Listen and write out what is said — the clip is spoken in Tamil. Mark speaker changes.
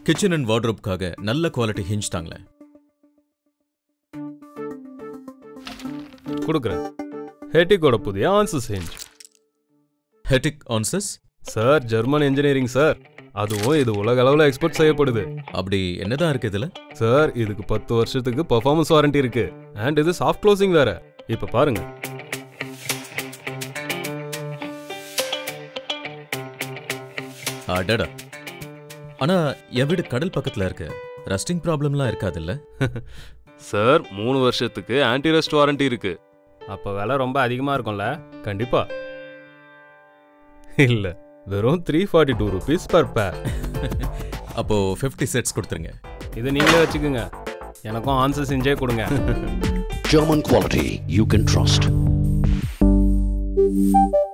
Speaker 1: கிச்சன் அண்ட் வார்ட்ரோப்காக நல்ல குவாலிட்டி ஹிஞ்ச் தாங்களேன்
Speaker 2: கொடுக்குறேன் ஹெட்டிக்கோட புதிய ஆன்சஸ் ஹிஞ்ச்
Speaker 1: ஹெட்டிக் ஆன்சஸ்
Speaker 2: சார் ஜெர்மன் இன்ஜினியரிங் சார் அதுவும் இது உலக அளவில் எக்ஸ்போர்ட் செய்யப்படுது
Speaker 1: அப்படி என்னதான் இருக்கு இதுல
Speaker 2: சார் இதுக்கு பத்து வருஷத்துக்கு பர்ஃபார்மன்ஸ் வாரண்டி இருக்கு அண்ட் இது சாஃப்ட் க்ளோசிங் வேற இப்ப பாருங்க
Speaker 1: அடடா ஆனா என் வீடு கடல் பக்கத்துல இருக்கு ரஸ்டிங் ப்ராப்ளம்லாம் இருக்காதுல்ல
Speaker 2: சார் மூணு வருஷத்துக்கு ஆன்டி ரெஸ்ட் வாரண்டி இருக்கு அப்ப விலை ரொம்ப அதிகமா இருக்கும்ல கண்டிப்பா இல்ல வெறும் three forty two rupees per pair
Speaker 1: அப்போ 50 செட்ஸ் கொடுத்துருங்க
Speaker 2: இதை நீங்களே வச்சுக்கோங்க எனக்கும் ஆன்சர் செஞ்சே கொடுங்க
Speaker 3: German quality you can trust.